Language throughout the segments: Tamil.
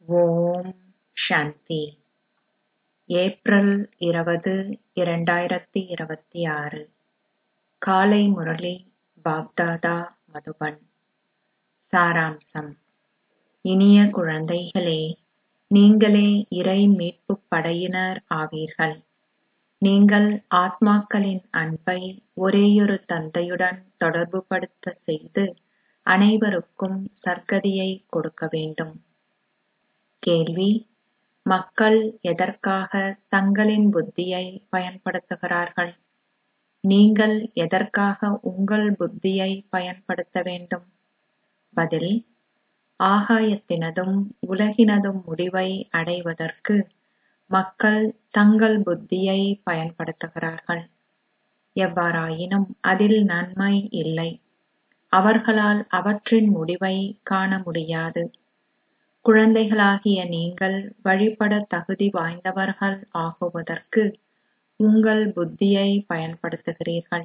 ஓம் சாந்தி ஏப்ரல் இருபது இரண்டாயிரத்தி இருபத்தி ஆறு காலை முரளி பாப்தாதா மதுபன் சாராம்சம் இனிய குழந்தைகளே நீங்களே இறை மீட்புப் படையினர் ஆவீர்கள் நீங்கள் ஆத்மாக்களின் அன்பை ஒரேயொரு தந்தையுடன் தொடர்புபடுத்த செய்து அனைவருக்கும் சர்க்கதியை கொடுக்க வேண்டும் கேள்வி மக்கள் எதற்காக தங்களின் புத்தியை பயன்படுத்துகிறார்கள் நீங்கள் எதற்காக உங்கள் புத்தியை பயன்படுத்த வேண்டும் பதில் ஆகாயத்தினதும் உலகினதும் முடிவை அடைவதற்கு மக்கள் தங்கள் புத்தியை பயன்படுத்துகிறார்கள் எவ்வாறாயினும் அதில் நன்மை இல்லை அவர்களால் அவற்றின் முடிவை காண முடியாது குழந்தைகளாகிய நீங்கள் வழிபட தகுதி வாய்ந்தவர்கள் ஆகுவதற்கு உங்கள் புத்தியை பயன்படுத்துகிறீர்கள்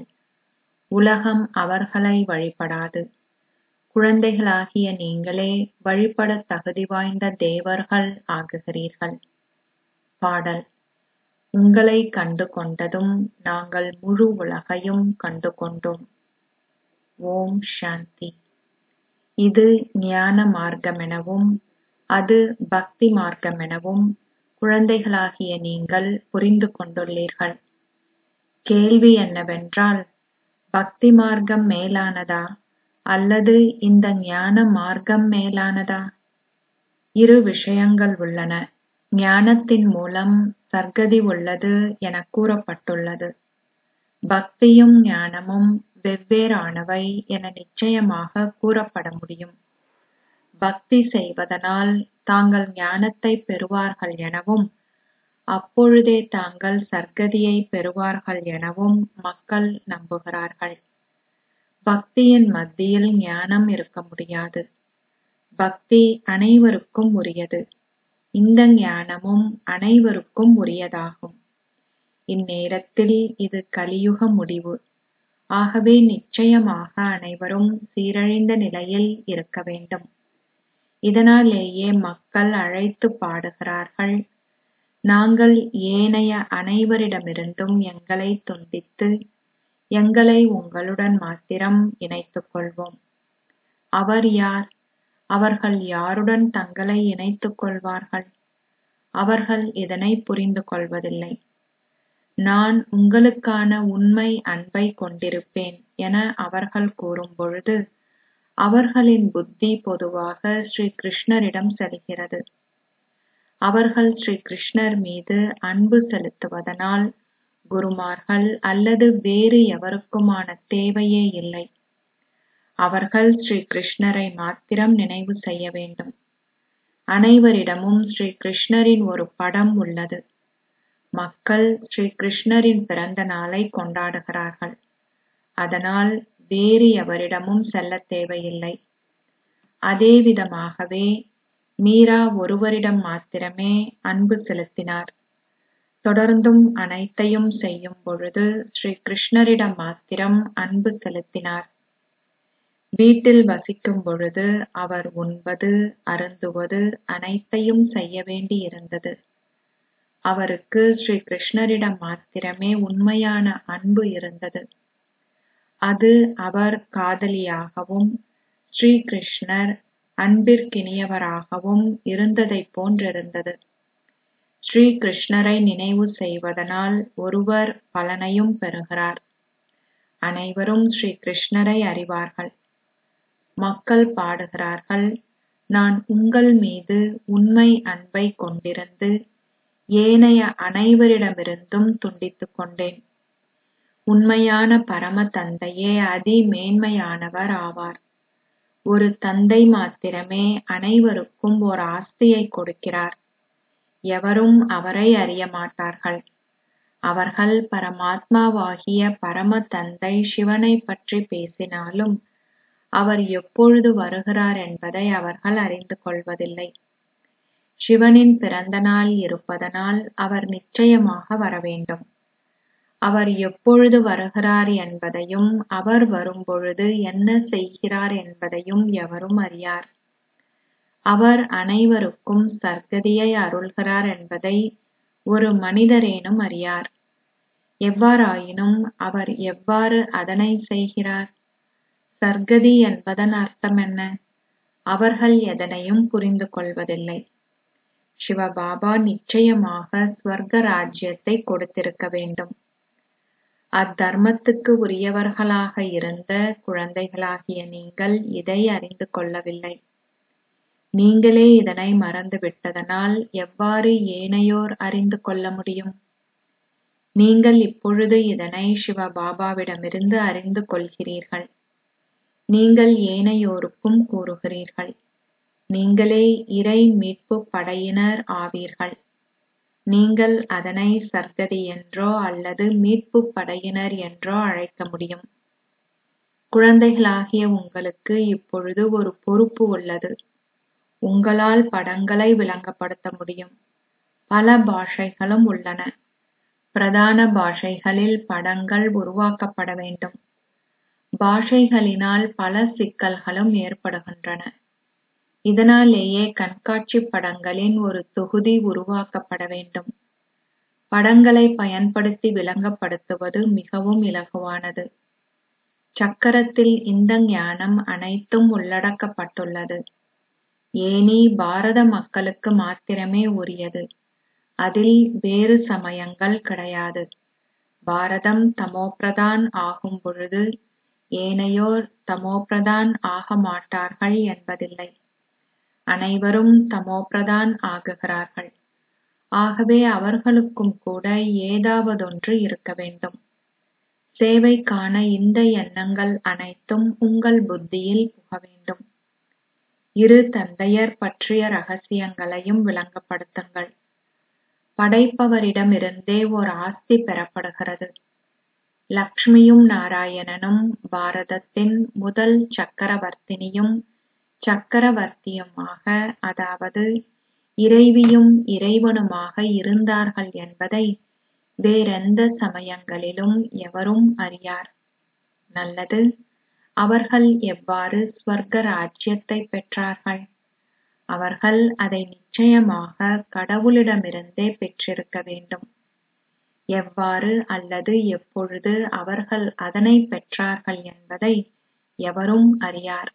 உலகம் அவர்களை வழிபடாது குழந்தைகளாகிய நீங்களே வழிபட தகுதி வாய்ந்த தேவர்கள் ஆகுகிறீர்கள் பாடல் உங்களை கண்டு கொண்டதும் நாங்கள் முழு உலகையும் கண்டு கொண்டோம் ஓம் சாந்தி இது ஞான மார்க்கமெனவும் அது பக்தி மார்க்கமெனவும் குழந்தைகளாகிய நீங்கள் புரிந்து கொண்டுள்ளீர்கள் கேள்வி என்னவென்றால் பக்தி மார்க்கம் மேலானதா அல்லது இந்த ஞான மார்க்கம் மேலானதா இரு விஷயங்கள் உள்ளன ஞானத்தின் மூலம் சர்க்கதி உள்ளது என கூறப்பட்டுள்ளது பக்தியும் ஞானமும் வெவ்வேறானவை என நிச்சயமாக கூறப்பட முடியும் பக்தி செய்வதனால் தாங்கள் ஞானத்தை பெறுவார்கள் எனவும் அப்பொழுதே தாங்கள் சர்க்கதியை பெறுவார்கள் எனவும் மக்கள் நம்புகிறார்கள் பக்தியின் மத்தியில் ஞானம் இருக்க முடியாது பக்தி அனைவருக்கும் உரியது இந்த ஞானமும் அனைவருக்கும் உரியதாகும் இந்நேரத்தில் இது கலியுக முடிவு ஆகவே நிச்சயமாக அனைவரும் சீரழிந்த நிலையில் இருக்க வேண்டும் இதனாலேயே மக்கள் அழைத்து பாடுகிறார்கள் நாங்கள் ஏனைய அனைவரிடமிருந்தும் எங்களை துண்டித்து எங்களை உங்களுடன் மாத்திரம் இணைத்துக் கொள்வோம் அவர் யார் அவர்கள் யாருடன் தங்களை இணைத்துக் கொள்வார்கள் அவர்கள் இதனை புரிந்து கொள்வதில்லை நான் உங்களுக்கான உண்மை அன்பை கொண்டிருப்பேன் என அவர்கள் கூறும் பொழுது அவர்களின் புத்தி பொதுவாக ஸ்ரீ கிருஷ்ணரிடம் செல்கிறது அவர்கள் ஸ்ரீ கிருஷ்ணர் மீது அன்பு செலுத்துவதனால் குருமார்கள் அல்லது வேறு எவருக்குமான தேவையே இல்லை அவர்கள் ஸ்ரீ கிருஷ்ணரை மாத்திரம் நினைவு செய்ய வேண்டும் அனைவரிடமும் ஸ்ரீ கிருஷ்ணரின் ஒரு படம் உள்ளது மக்கள் ஸ்ரீ கிருஷ்ணரின் பிறந்த நாளை கொண்டாடுகிறார்கள் அதனால் வேறு எவரிடமும் செல்ல தேவையில்லை அதே விதமாகவே மீரா ஒருவரிடம் மாத்திரமே அன்பு செலுத்தினார் தொடர்ந்தும் அனைத்தையும் செய்யும் பொழுது ஸ்ரீ கிருஷ்ணரிடம் மாத்திரம் அன்பு செலுத்தினார் வீட்டில் வசிக்கும் பொழுது அவர் உண்பது அருந்துவது அனைத்தையும் செய்ய வேண்டி இருந்தது அவருக்கு ஸ்ரீ கிருஷ்ணரிடம் மாத்திரமே உண்மையான அன்பு இருந்தது அது அவர் காதலியாகவும் ஸ்ரீ கிருஷ்ணர் அன்பிற்கினியவராகவும் இருந்ததைப் போன்றிருந்தது ஸ்ரீ கிருஷ்ணரை நினைவு செய்வதனால் ஒருவர் பலனையும் பெறுகிறார் அனைவரும் ஸ்ரீ கிருஷ்ணரை அறிவார்கள் மக்கள் பாடுகிறார்கள் நான் உங்கள் மீது உண்மை அன்பை கொண்டிருந்து ஏனைய அனைவரிடமிருந்தும் துண்டித்துக் கொண்டேன் உண்மையான பரம தந்தையே அதி மேன்மையானவர் ஆவார் ஒரு தந்தை மாத்திரமே அனைவருக்கும் ஓர் ஆஸ்தியை கொடுக்கிறார் எவரும் அவரை அறிய மாட்டார்கள் அவர்கள் பரமாத்மாவாகிய பரம தந்தை சிவனை பற்றி பேசினாலும் அவர் எப்பொழுது வருகிறார் என்பதை அவர்கள் அறிந்து கொள்வதில்லை சிவனின் பிறந்த நாள் இருப்பதனால் அவர் நிச்சயமாக வரவேண்டும் அவர் எப்பொழுது வருகிறார் என்பதையும் அவர் வரும்பொழுது என்ன செய்கிறார் என்பதையும் எவரும் அறியார் அவர் அனைவருக்கும் சர்க்கதியை அருள்கிறார் என்பதை ஒரு மனிதரேனும் அறியார் எவ்வாறாயினும் அவர் எவ்வாறு அதனை செய்கிறார் சர்க்கதி என்பதன் அர்த்தம் என்ன அவர்கள் எதனையும் புரிந்து கொள்வதில்லை சிவபாபா நிச்சயமாக ஸ்வர்க ராஜ்யத்தை கொடுத்திருக்க வேண்டும் அத்தர்மத்துக்கு உரியவர்களாக இருந்த குழந்தைகளாகிய நீங்கள் இதை அறிந்து கொள்ளவில்லை நீங்களே இதனை மறந்துவிட்டதனால் எவ்வாறு ஏனையோர் அறிந்து கொள்ள முடியும் நீங்கள் இப்பொழுது இதனை சிவபாபாவிடமிருந்து அறிந்து கொள்கிறீர்கள் நீங்கள் ஏனையோருக்கும் கூறுகிறீர்கள் நீங்களே இறை மீட்பு படையினர் ஆவீர்கள் நீங்கள் அதனை சர்க்கதி என்றோ அல்லது மீட்பு படையினர் என்றோ அழைக்க முடியும் குழந்தைகளாகிய உங்களுக்கு இப்பொழுது ஒரு பொறுப்பு உள்ளது உங்களால் படங்களை விளங்கப்படுத்த முடியும் பல பாஷைகளும் உள்ளன பிரதான பாஷைகளில் படங்கள் உருவாக்கப்பட வேண்டும் பாஷைகளினால் பல சிக்கல்களும் ஏற்படுகின்றன இதனாலேயே கண்காட்சி படங்களின் ஒரு தொகுதி உருவாக்கப்பட வேண்டும் படங்களை பயன்படுத்தி விளங்கப்படுத்துவது மிகவும் இலகுவானது சக்கரத்தில் இந்த ஞானம் அனைத்தும் உள்ளடக்கப்பட்டுள்ளது ஏனி பாரத மக்களுக்கு மாத்திரமே உரியது அதில் வேறு சமயங்கள் கிடையாது பாரதம் தமோபிரதான் ஆகும் பொழுது ஏனையோர் தமோபிரதான் ஆக மாட்டார்கள் என்பதில்லை அனைவரும் தமோபிரதான் ஆகுகிறார்கள் ஆகவே அவர்களுக்கும் கூட ஏதாவதொன்று இருக்க வேண்டும் சேவைக்கான இந்த எண்ணங்கள் அனைத்தும் உங்கள் புத்தியில் புக வேண்டும் இரு தந்தையர் பற்றிய ரகசியங்களையும் விளங்கப்படுத்துங்கள் படைப்பவரிடமிருந்தே ஓர் ஆஸ்தி பெறப்படுகிறது லக்ஷ்மியும் நாராயணனும் பாரதத்தின் முதல் சக்கரவர்த்தினியும் சக்கரவர்த்தியுமாக அதாவது இறைவியும் இறைவனுமாக இருந்தார்கள் என்பதை வேறெந்த சமயங்களிலும் எவரும் அறியார் நல்லது அவர்கள் எவ்வாறு ஸ்வர்க ராஜ்யத்தை பெற்றார்கள் அவர்கள் அதை நிச்சயமாக கடவுளிடமிருந்தே பெற்றிருக்க வேண்டும் எவ்வாறு அல்லது எப்பொழுது அவர்கள் அதனை பெற்றார்கள் என்பதை எவரும் அறியார்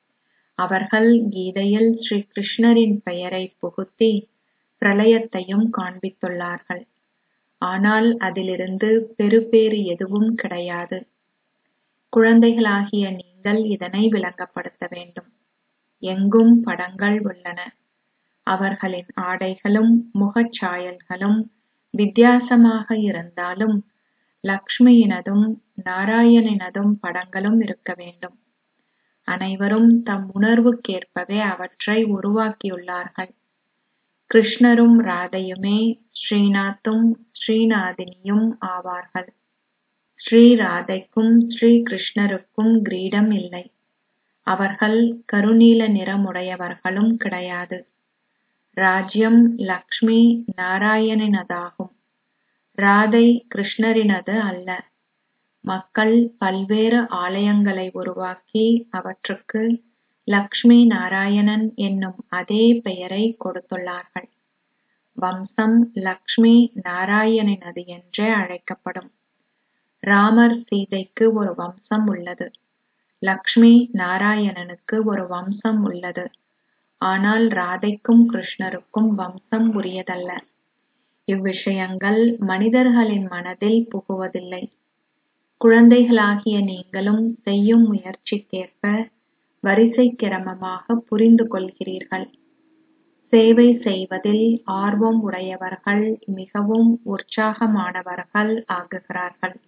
அவர்கள் கீதையில் ஸ்ரீ கிருஷ்ணரின் பெயரை புகுத்தி பிரளயத்தையும் காண்பித்துள்ளார்கள் ஆனால் அதிலிருந்து பெறுபேறு எதுவும் கிடையாது குழந்தைகளாகிய நீங்கள் இதனை விளங்கப்படுத்த வேண்டும் எங்கும் படங்கள் உள்ளன அவர்களின் ஆடைகளும் முகச்சாயல்களும் வித்தியாசமாக இருந்தாலும் லக்ஷ்மியினதும் நாராயணனதும் படங்களும் இருக்க வேண்டும் அனைவரும் தம் உணர்வுக்கேற்பவே அவற்றை உருவாக்கியுள்ளார்கள் கிருஷ்ணரும் ராதையுமே ஸ்ரீநாத்தும் ஸ்ரீநாதினியும் ஆவார்கள் ஸ்ரீ ராதைக்கும் ஸ்ரீ கிருஷ்ணருக்கும் கிரீடம் இல்லை அவர்கள் கருநீல நிறமுடையவர்களும் கிடையாது ராஜ்யம் லக்ஷ்மி நாராயணனதாகும் ராதை கிருஷ்ணரினது அல்ல மக்கள் பல்வேறு ஆலயங்களை உருவாக்கி அவற்றுக்கு லக்ஷ்மி நாராயணன் என்னும் அதே பெயரை கொடுத்துள்ளார்கள் வம்சம் லக்ஷ்மி நாராயணனது என்றே அழைக்கப்படும் ராமர் சீதைக்கு ஒரு வம்சம் உள்ளது லக்ஷ்மி நாராயணனுக்கு ஒரு வம்சம் உள்ளது ஆனால் ராதைக்கும் கிருஷ்ணருக்கும் வம்சம் உரியதல்ல இவ்விஷயங்கள் மனிதர்களின் மனதில் புகுவதில்லை குழந்தைகளாகிய நீங்களும் செய்யும் முயற்சிக்கேற்ப வரிசை கிரமமாக புரிந்து கொள்கிறீர்கள் சேவை செய்வதில் ஆர்வம் உடையவர்கள் மிகவும் உற்சாகமானவர்கள் ஆகுகிறார்கள்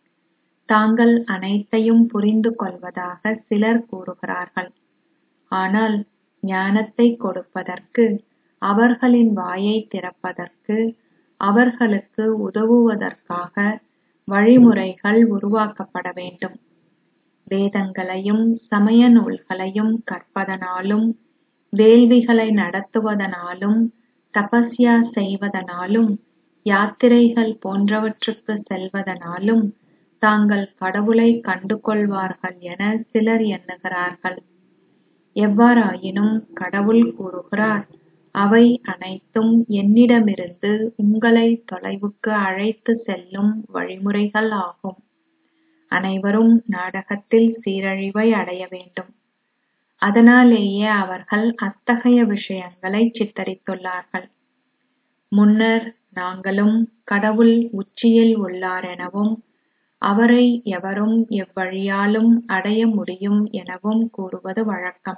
தாங்கள் அனைத்தையும் புரிந்து கொள்வதாக சிலர் கூறுகிறார்கள் ஆனால் ஞானத்தை கொடுப்பதற்கு அவர்களின் வாயை திறப்பதற்கு அவர்களுக்கு உதவுவதற்காக வழிமுறைகள் உருவாக்கப்பட வேண்டும் வேதங்களையும் சமய நூல்களையும் கற்பதனாலும் வேள்விகளை நடத்துவதனாலும் தபஸ்யா செய்வதனாலும் யாத்திரைகள் போன்றவற்றுக்கு செல்வதனாலும் தாங்கள் கடவுளை கண்டு கொள்வார்கள் என சிலர் எண்ணுகிறார்கள் எவ்வாறாயினும் கடவுள் கூறுகிறார் அவை அனைத்தும் என்னிடமிருந்து உங்களை தொலைவுக்கு அழைத்து செல்லும் வழிமுறைகள் ஆகும் அனைவரும் நாடகத்தில் சீரழிவை அடைய வேண்டும் அதனாலேயே அவர்கள் அத்தகைய விஷயங்களை சித்தரித்துள்ளார்கள் முன்னர் நாங்களும் கடவுள் உச்சியில் உள்ளார் எனவும் அவரை எவரும் எவ்வழியாலும் அடைய முடியும் எனவும் கூறுவது வழக்கம்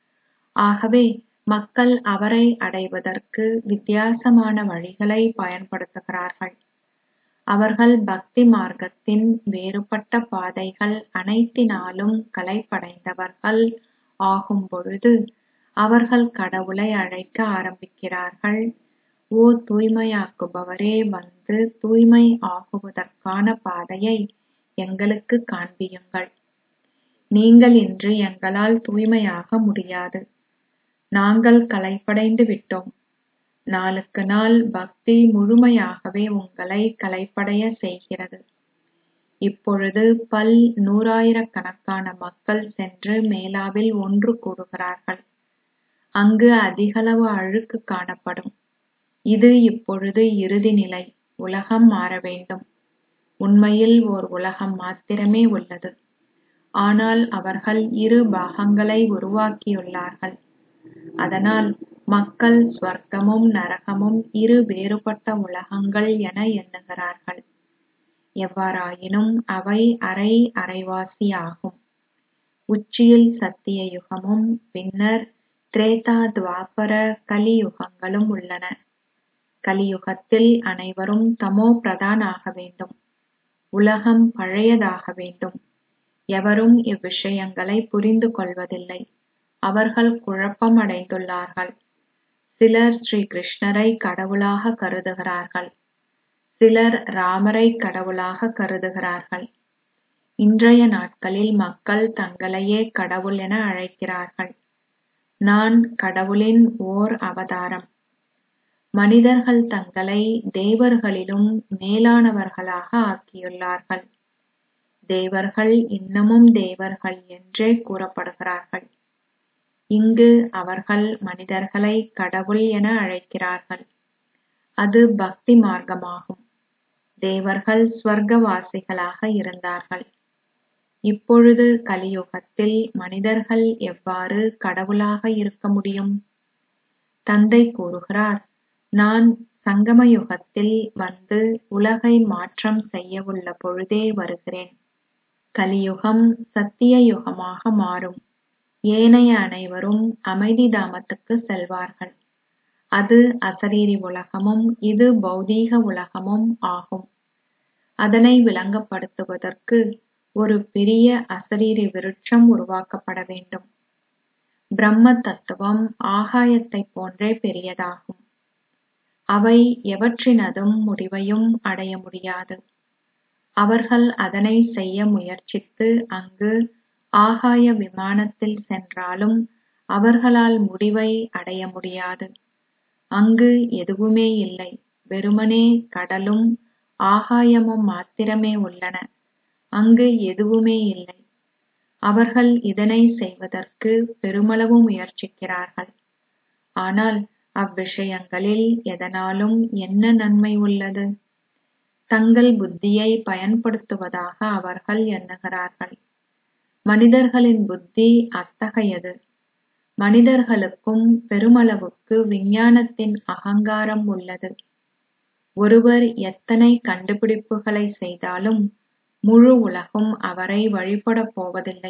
ஆகவே மக்கள் அவரை அடைவதற்கு வித்தியாசமான வழிகளை பயன்படுத்துகிறார்கள் அவர்கள் பக்தி மார்க்கத்தின் வேறுபட்ட பாதைகள் அனைத்தினாலும் கலைப்படைந்தவர்கள் ஆகும் பொழுது அவர்கள் கடவுளை அழைக்க ஆரம்பிக்கிறார்கள் ஓ தூய்மையாக்குபவரே வந்து தூய்மை ஆகுவதற்கான பாதையை எங்களுக்கு காண்பியுங்கள் நீங்கள் இன்று எங்களால் தூய்மையாக முடியாது நாங்கள் கலைப்படைந்து விட்டோம் நாளுக்கு நாள் பக்தி முழுமையாகவே உங்களை கலைப்படைய செய்கிறது இப்பொழுது பல் நூறாயிரக்கணக்கான மக்கள் சென்று மேலாவில் ஒன்று கூடுகிறார்கள் அங்கு அதிகளவு அழுக்கு காணப்படும் இது இப்பொழுது இறுதி நிலை உலகம் மாற வேண்டும் உண்மையில் ஓர் உலகம் மாத்திரமே உள்ளது ஆனால் அவர்கள் இரு பாகங்களை உருவாக்கியுள்ளார்கள் அதனால் மக்கள் ஸ்வர்க்கமும் நரகமும் இரு வேறுபட்ட உலகங்கள் என எண்ணுகிறார்கள் எவ்வாறாயினும் அவை அரை அரைவாசி ஆகும் உச்சியில் சத்திய யுகமும் பின்னர் திரேதா துவாபர கலியுகங்களும் உள்ளன கலியுகத்தில் அனைவரும் தமோ பிரதான் ஆக வேண்டும் உலகம் பழையதாக வேண்டும் எவரும் இவ்விஷயங்களை புரிந்து கொள்வதில்லை அவர்கள் குழப்பம் அடைந்துள்ளார்கள் சிலர் ஸ்ரீ கிருஷ்ணரை கடவுளாக கருதுகிறார்கள் சிலர் ராமரை கடவுளாக கருதுகிறார்கள் இன்றைய நாட்களில் மக்கள் தங்களையே கடவுள் என அழைக்கிறார்கள் நான் கடவுளின் ஓர் அவதாரம் மனிதர்கள் தங்களை தேவர்களிலும் மேலானவர்களாக ஆக்கியுள்ளார்கள் தேவர்கள் இன்னமும் தேவர்கள் என்றே கூறப்படுகிறார்கள் இங்கு அவர்கள் மனிதர்களை கடவுள் என அழைக்கிறார்கள் அது பக்தி மார்க்கமாகும் தேவர்கள் ஸ்வர்க்கவாசிகளாக இருந்தார்கள் இப்பொழுது கலியுகத்தில் மனிதர்கள் எவ்வாறு கடவுளாக இருக்க முடியும் தந்தை கூறுகிறார் நான் சங்கம யுகத்தில் வந்து உலகை மாற்றம் செய்யவுள்ள பொழுதே வருகிறேன் கலியுகம் சத்திய யுகமாக மாறும் ஏனைய அனைவரும் அமைதி தாமத்துக்கு செல்வார்கள் அது அசரீரி உலகமும் இது பௌதீக உலகமும் ஆகும் அதனை விளங்கப்படுத்துவதற்கு ஒரு பெரிய அசரீரி விருட்சம் உருவாக்கப்பட வேண்டும் பிரம்ம தத்துவம் ஆகாயத்தைப் போன்றே பெரியதாகும் அவை எவற்றினதும் முடிவையும் அடைய முடியாது அவர்கள் அதனை செய்ய முயற்சித்து அங்கு ஆகாய விமானத்தில் சென்றாலும் அவர்களால் முடிவை அடைய முடியாது அங்கு எதுவுமே இல்லை வெறுமனே கடலும் ஆகாயமும் மாத்திரமே உள்ளன அங்கு எதுவுமே இல்லை அவர்கள் இதனை செய்வதற்கு பெருமளவு முயற்சிக்கிறார்கள் ஆனால் அவ்விஷயங்களில் எதனாலும் என்ன நன்மை உள்ளது தங்கள் புத்தியை பயன்படுத்துவதாக அவர்கள் எண்ணுகிறார்கள் மனிதர்களின் புத்தி அத்தகையது மனிதர்களுக்கும் பெருமளவுக்கு விஞ்ஞானத்தின் அகங்காரம் உள்ளது ஒருவர் எத்தனை கண்டுபிடிப்புகளை செய்தாலும் முழு உலகும் அவரை வழிபடப் போவதில்லை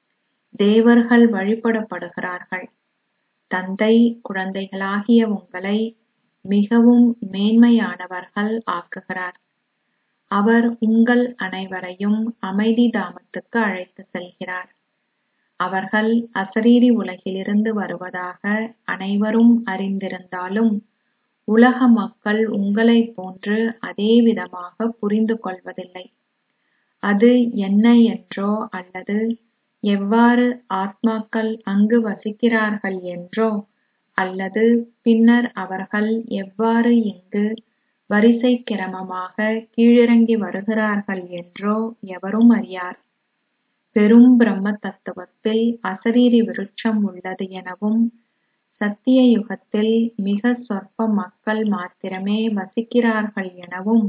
தேவர்கள் வழிபடப்படுகிறார்கள் தந்தை குழந்தைகளாகிய உங்களை மிகவும் மேன்மையானவர்கள் ஆக்குகிறார் அவர் உங்கள் அனைவரையும் அமைதி தாமத்துக்கு அழைத்து செல்கிறார் அவர்கள் அசரீரி உலகிலிருந்து வருவதாக அனைவரும் அறிந்திருந்தாலும் உலக மக்கள் உங்களைப் போன்று அதே விதமாக புரிந்து கொள்வதில்லை அது என்ன என்றோ அல்லது எவ்வாறு ஆத்மாக்கள் அங்கு வசிக்கிறார்கள் என்றோ அல்லது பின்னர் அவர்கள் எவ்வாறு இங்கு வரிசை கிரமமாக கீழிறங்கி வருகிறார்கள் என்றோ எவரும் அறியார் பெரும் பிரம்ம தத்துவத்தில் அசரீரி விருட்சம் உள்ளது எனவும் சத்திய யுகத்தில் மிக சொற்ப மக்கள் மாத்திரமே வசிக்கிறார்கள் எனவும்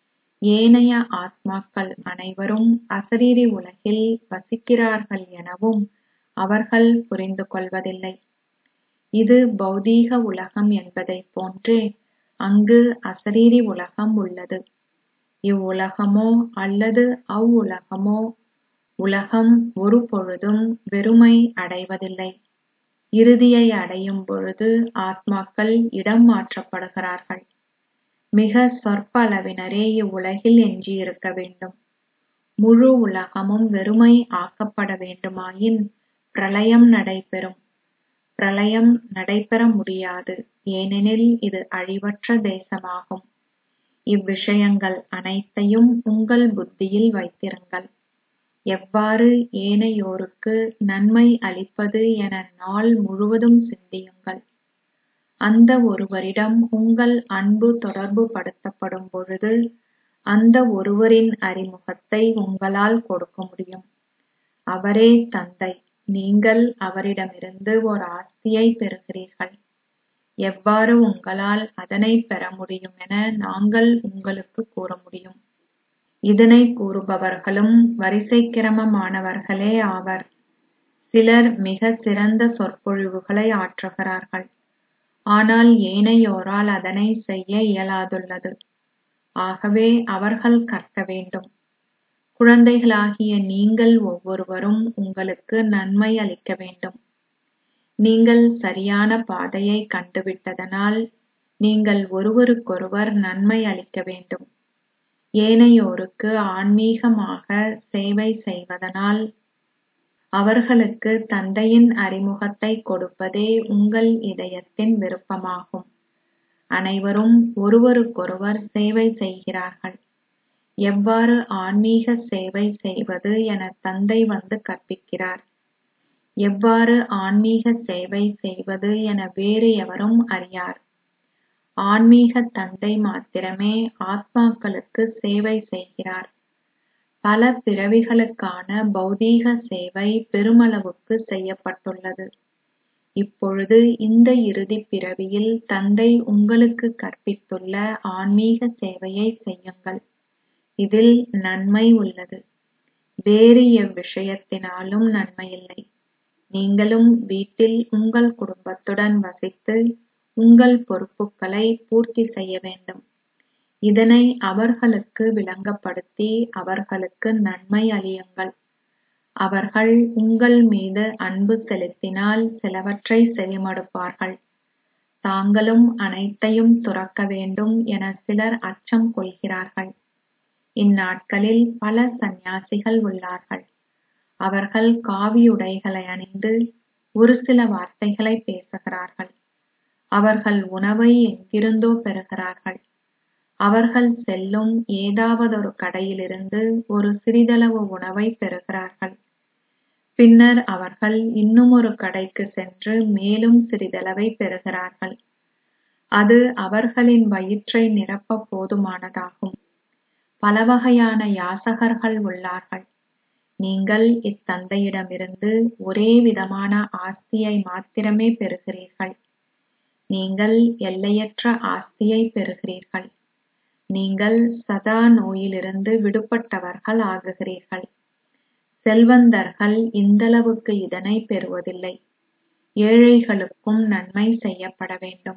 ஏனைய ஆத்மாக்கள் அனைவரும் அசரீரி உலகில் வசிக்கிறார்கள் எனவும் அவர்கள் புரிந்து கொள்வதில்லை இது பௌதீக உலகம் என்பதைப் போன்றே அங்கு அசரீரி உலகம் உள்ளது இவ்வுலகமோ அல்லது அவ்வுலகமோ உலகம் ஒரு பொழுதும் வெறுமை அடைவதில்லை இறுதியை அடையும் பொழுது ஆத்மாக்கள் இடம் மாற்றப்படுகிறார்கள் மிக சொற்ப அளவினரே இவ்வுலகில் எஞ்சியிருக்க வேண்டும் முழு உலகமும் வெறுமை ஆக்கப்பட வேண்டுமாயின் பிரளயம் நடைபெறும் பிரளயம் நடைபெற முடியாது ஏனெனில் இது அழிவற்ற தேசமாகும் இவ்விஷயங்கள் அனைத்தையும் உங்கள் புத்தியில் வைத்திருங்கள் எவ்வாறு ஏனையோருக்கு நன்மை அளிப்பது என நாள் முழுவதும் சிந்தியுங்கள் அந்த ஒருவரிடம் உங்கள் அன்பு தொடர்பு படுத்தப்படும் பொழுது அந்த ஒருவரின் அறிமுகத்தை உங்களால் கொடுக்க முடியும் அவரே தந்தை நீங்கள் அவரிடமிருந்து ஒரு ஆஸ்தியை பெறுகிறீர்கள் எவ்வாறு உங்களால் அதனை பெற முடியும் என நாங்கள் உங்களுக்கு கூற முடியும் இதனை கூறுபவர்களும் வரிசை கிரமமானவர்களே ஆவர் சிலர் மிக சிறந்த சொற்பொழிவுகளை ஆற்றுகிறார்கள் ஆனால் ஏனையோரால் அதனை செய்ய இயலாதுள்ளது ஆகவே அவர்கள் கற்க வேண்டும் குழந்தைகளாகிய நீங்கள் ஒவ்வொருவரும் உங்களுக்கு நன்மை அளிக்க வேண்டும் நீங்கள் சரியான பாதையை கண்டுவிட்டதனால் நீங்கள் ஒருவருக்கொருவர் நன்மை அளிக்க வேண்டும் ஏனையோருக்கு ஆன்மீகமாக சேவை செய்வதனால் அவர்களுக்கு தந்தையின் அறிமுகத்தை கொடுப்பதே உங்கள் இதயத்தின் விருப்பமாகும் அனைவரும் ஒருவருக்கொருவர் சேவை செய்கிறார்கள் எவ்வாறு ஆன்மீக சேவை செய்வது என தந்தை வந்து கற்பிக்கிறார் எவ்வாறு ஆன்மீக சேவை செய்வது என வேறு எவரும் அறியார் ஆன்மீக தந்தை மாத்திரமே ஆத்மாக்களுக்கு சேவை செய்கிறார் பல பிறவிகளுக்கான பௌதீக சேவை பெருமளவுக்கு செய்யப்பட்டுள்ளது இப்பொழுது இந்த இறுதிப் பிறவியில் தந்தை உங்களுக்கு கற்பித்துள்ள ஆன்மீக சேவையை செய்யுங்கள் இதில் நன்மை உள்ளது வேறு எவ்விஷயத்தினாலும் நன்மையில்லை நீங்களும் வீட்டில் உங்கள் குடும்பத்துடன் வசித்து உங்கள் பொறுப்புகளை பூர்த்தி செய்ய வேண்டும் இதனை அவர்களுக்கு விளங்கப்படுத்தி அவர்களுக்கு நன்மை அளியுங்கள் அவர்கள் உங்கள் மீது அன்பு செலுத்தினால் சிலவற்றை செவிமடுப்பார்கள் தாங்களும் அனைத்தையும் துறக்க வேண்டும் என சிலர் அச்சம் கொள்கிறார்கள் இந்நாட்களில் பல சந்நியாசிகள் உள்ளார்கள் அவர்கள் காவியுடைகளை அணிந்து ஒரு சில வார்த்தைகளை பேசுகிறார்கள் அவர்கள் உணவை எங்கிருந்தோ பெறுகிறார்கள் அவர்கள் செல்லும் ஏதாவதொரு கடையிலிருந்து ஒரு சிறிதளவு உணவை பெறுகிறார்கள் பின்னர் அவர்கள் இன்னுமொரு கடைக்கு சென்று மேலும் சிறிதளவை பெறுகிறார்கள் அது அவர்களின் வயிற்றை நிரப்ப போதுமானதாகும் பலவகையான யாசகர்கள் உள்ளார்கள் நீங்கள் இத்தந்தையிடமிருந்து ஒரே விதமான ஆஸ்தியை மாத்திரமே பெறுகிறீர்கள் நீங்கள் எல்லையற்ற ஆஸ்தியை பெறுகிறீர்கள் நீங்கள் சதா நோயிலிருந்து விடுபட்டவர்கள் ஆகுகிறீர்கள் செல்வந்தர்கள் இந்தளவுக்கு இதனை பெறுவதில்லை ஏழைகளுக்கும் நன்மை செய்யப்பட வேண்டும்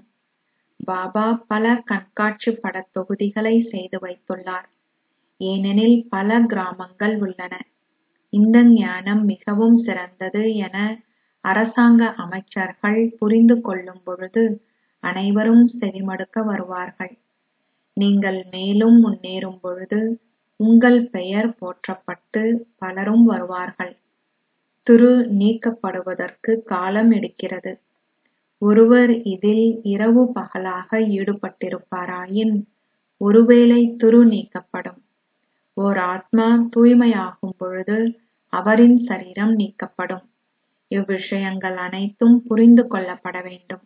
பாபா பல கண்காட்சி படத் தொகுதிகளை செய்து வைத்துள்ளார் ஏனெனில் பல கிராமங்கள் உள்ளன இந்த ஞானம் மிகவும் சிறந்தது என அரசாங்க அமைச்சர்கள் புரிந்து கொள்ளும் பொழுது அனைவரும் செவிமடுக்க வருவார்கள் நீங்கள் மேலும் முன்னேறும் பொழுது உங்கள் பெயர் போற்றப்பட்டு பலரும் வருவார்கள் துரு நீக்கப்படுவதற்கு காலம் எடுக்கிறது ஒருவர் இதில் இரவு பகலாக ஈடுபட்டிருப்பாராயின் ஒருவேளை துரு நீக்கப்படும் ஓர் ஆத்மா தூய்மையாகும் பொழுது அவரின் சரீரம் நீக்கப்படும் இவ்விஷயங்கள் அனைத்தும் புரிந்து கொள்ளப்பட வேண்டும்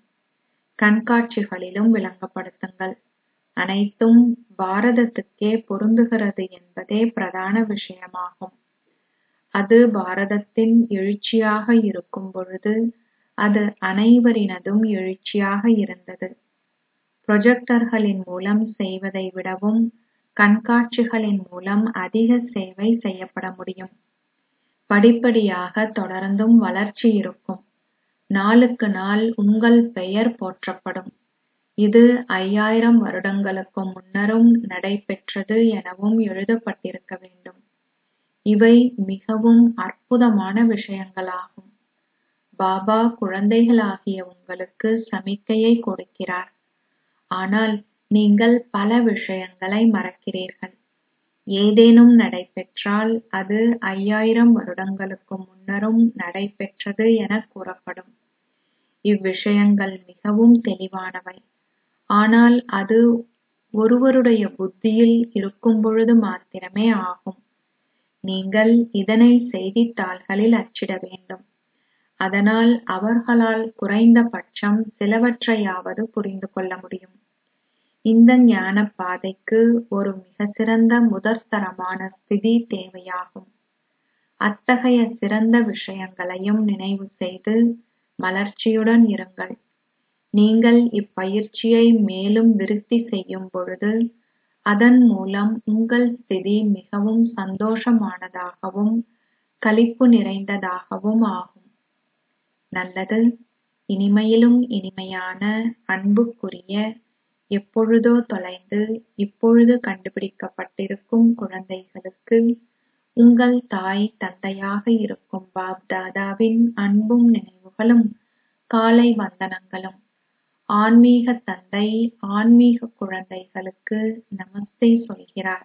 கண்காட்சிகளிலும் விளங்கப்படுத்துங்கள் அனைத்தும் பாரதத்துக்கே பொருந்துகிறது என்பதே பிரதான விஷயமாகும் அது பாரதத்தின் எழுச்சியாக இருக்கும் பொழுது அது அனைவரினதும் எழுச்சியாக இருந்தது ப்ரொஜெக்டர்களின் மூலம் செய்வதை விடவும் கண்காட்சிகளின் மூலம் அதிக சேவை செய்யப்பட முடியும் படிப்படியாக தொடர்ந்தும் வளர்ச்சி இருக்கும் நாளுக்கு நாள் உங்கள் பெயர் போற்றப்படும் இது ஐயாயிரம் வருடங்களுக்கு முன்னரும் நடைபெற்றது எனவும் எழுதப்பட்டிருக்க வேண்டும் இவை மிகவும் அற்புதமான விஷயங்களாகும் பாபா குழந்தைகளாகிய உங்களுக்கு சமிக்கையை கொடுக்கிறார் ஆனால் நீங்கள் பல விஷயங்களை மறக்கிறீர்கள் ஏதேனும் நடைபெற்றால் அது ஐயாயிரம் வருடங்களுக்கு முன்னரும் நடைபெற்றது என கூறப்படும் இவ்விஷயங்கள் மிகவும் தெளிவானவை ஆனால் அது ஒருவருடைய புத்தியில் இருக்கும் பொழுது மாத்திரமே ஆகும் நீங்கள் இதனை செய்தித்தாள்களில் அச்சிட வேண்டும் அதனால் அவர்களால் குறைந்தபட்சம் சிலவற்றையாவது புரிந்து கொள்ள முடியும் இந்த ஞான பாதைக்கு ஒரு மிக சிறந்த முதற்தரமான ஸ்திதி தேவையாகும் அத்தகைய சிறந்த விஷயங்களையும் நினைவு செய்து மலர்ச்சியுடன் இருங்கள் நீங்கள் இப்பயிற்சியை மேலும் விருத்தி செய்யும் பொழுது அதன் மூலம் உங்கள் ஸ்திதி மிகவும் சந்தோஷமானதாகவும் களிப்பு நிறைந்ததாகவும் ஆகும் நல்லது இனிமையிலும் இனிமையான அன்புக்குரிய எப்பொழுதோ தொலைந்து இப்பொழுது கண்டுபிடிக்கப்பட்டிருக்கும் குழந்தைகளுக்கு உங்கள் தாய் தந்தையாக இருக்கும் பாப் தாதாவின் அன்பும் நினைவுகளும் காலை வந்தனங்களும் ஆன்மீக தந்தை ஆன்மீக குழந்தைகளுக்கு நமஸ்தே சொல்கிறார்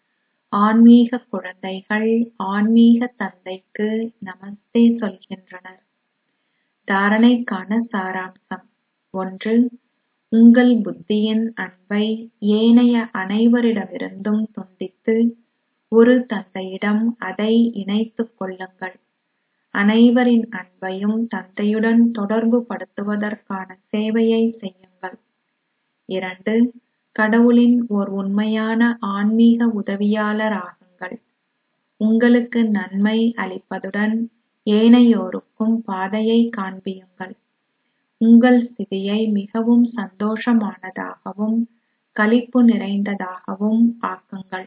ஆன்மீக குழந்தைகள் ஆன்மீக தந்தைக்கு நமஸ்தே சொல்கின்றனர் தாரணைக்கான சாராம்சம் ஒன்று உங்கள் புத்தியின் அன்பை ஏனைய அனைவரிடமிருந்தும் துண்டித்து ஒரு தந்தையிடம் அதை இணைத்துக் கொள்ளுங்கள் அனைவரின் அன்பையும் தந்தையுடன் தொடர்பு படுத்துவதற்கான சேவையை செய்யுங்கள் இரண்டு கடவுளின் ஓர் உண்மையான ஆன்மீக உதவியாளர் ஆகுங்கள் உங்களுக்கு நன்மை அளிப்பதுடன் ஏனையோருக்கும் பாதையை காண்பியுங்கள் உங்கள் ஸ்திதியை மிகவும் சந்தோஷமானதாகவும் களிப்பு நிறைந்ததாகவும் ஆக்குங்கள்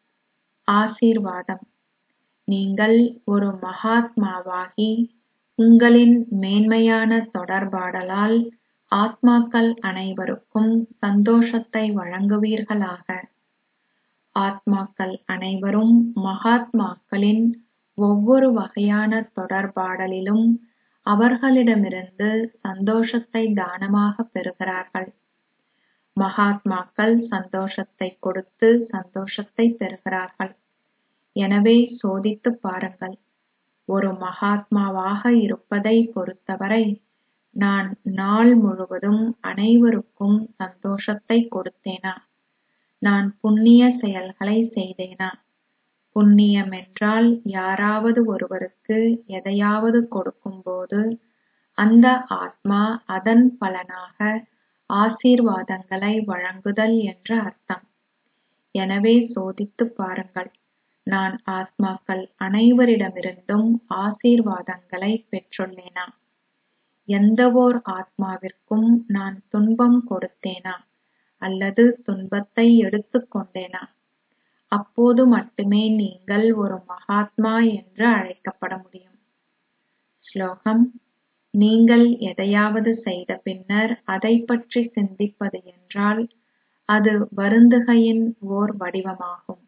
ஆசீர்வாதம் நீங்கள் ஒரு மகாத்மாவாகி உங்களின் மேன்மையான தொடர்பாடலால் ஆத்மாக்கள் அனைவருக்கும் சந்தோஷத்தை வழங்குவீர்களாக ஆத்மாக்கள் அனைவரும் மகாத்மாக்களின் ஒவ்வொரு வகையான தொடர்பாடலிலும் அவர்களிடமிருந்து சந்தோஷத்தை தானமாக பெறுகிறார்கள் மகாத்மாக்கள் சந்தோஷத்தை கொடுத்து சந்தோஷத்தை பெறுகிறார்கள் எனவே சோதித்துப் பாருங்கள் ஒரு மகாத்மாவாக இருப்பதை பொறுத்தவரை நான் நாள் முழுவதும் அனைவருக்கும் சந்தோஷத்தை கொடுத்தேனா நான் புண்ணிய செயல்களை செய்தேனா புண்ணியம் என்றால் யாராவது ஒருவருக்கு எதையாவது கொடுக்கும்போது அந்த ஆத்மா அதன் பலனாக ஆசீர்வாதங்களை வழங்குதல் என்று அர்த்தம் எனவே சோதித்துப் பாருங்கள் நான் ஆத்மாக்கள் அனைவரிடமிருந்தும் ஆசீர்வாதங்களை பெற்றுள்ளேனா எந்தவோர் ஆத்மாவிற்கும் நான் துன்பம் கொடுத்தேனா அல்லது துன்பத்தை எடுத்துக் கொண்டேனா அப்போது மட்டுமே நீங்கள் ஒரு மகாத்மா என்று அழைக்கப்பட முடியும் ஸ்லோகம் நீங்கள் எதையாவது செய்த பின்னர் அதைப் பற்றி சிந்திப்பது என்றால் அது வருந்துகையின் ஓர் வடிவமாகும்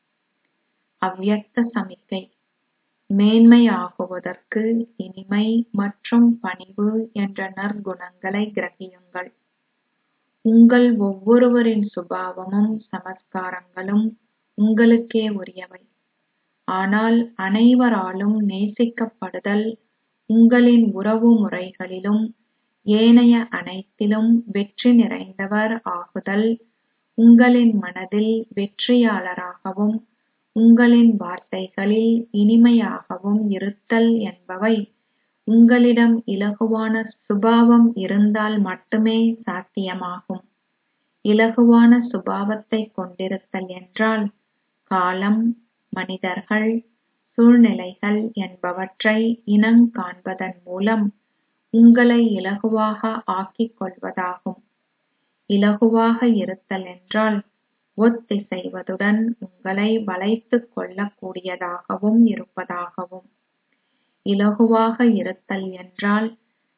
அவ்யக்த சமிக்கை மேன்மையாகுவதற்கு இனிமை மற்றும் பணிவு என்ற நற்குணங்களை கிரகியுங்கள் உங்கள் ஒவ்வொருவரின் சுபாவமும் சமஸ்காரங்களும் உங்களுக்கே உரியவை ஆனால் அனைவராலும் நேசிக்கப்படுதல் உங்களின் உறவு முறைகளிலும் ஏனைய அனைத்திலும் வெற்றி நிறைந்தவர் ஆகுதல் உங்களின் மனதில் வெற்றியாளராகவும் உங்களின் வார்த்தைகளில் இனிமையாகவும் இருத்தல் என்பவை உங்களிடம் இலகுவான சுபாவம் இருந்தால் மட்டுமே சாத்தியமாகும் இலகுவான சுபாவத்தை கொண்டிருத்தல் என்றால் காலம் மனிதர்கள் சூழ்நிலைகள் என்பவற்றை இனங்காண்பதன் மூலம் உங்களை இலகுவாக ஆக்கிக் கொள்வதாகும் இலகுவாக இருத்தல் என்றால் ஒத்திசைவதுடன் உங்களை வளைத்துக் கொள்ளக்கூடியதாகவும் இருப்பதாகவும் இலகுவாக இருத்தல் என்றால்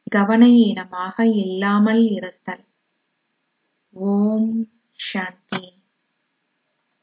கவனயீனமாக இல்லாமல் இருத்தல் ஓம் சாந்தி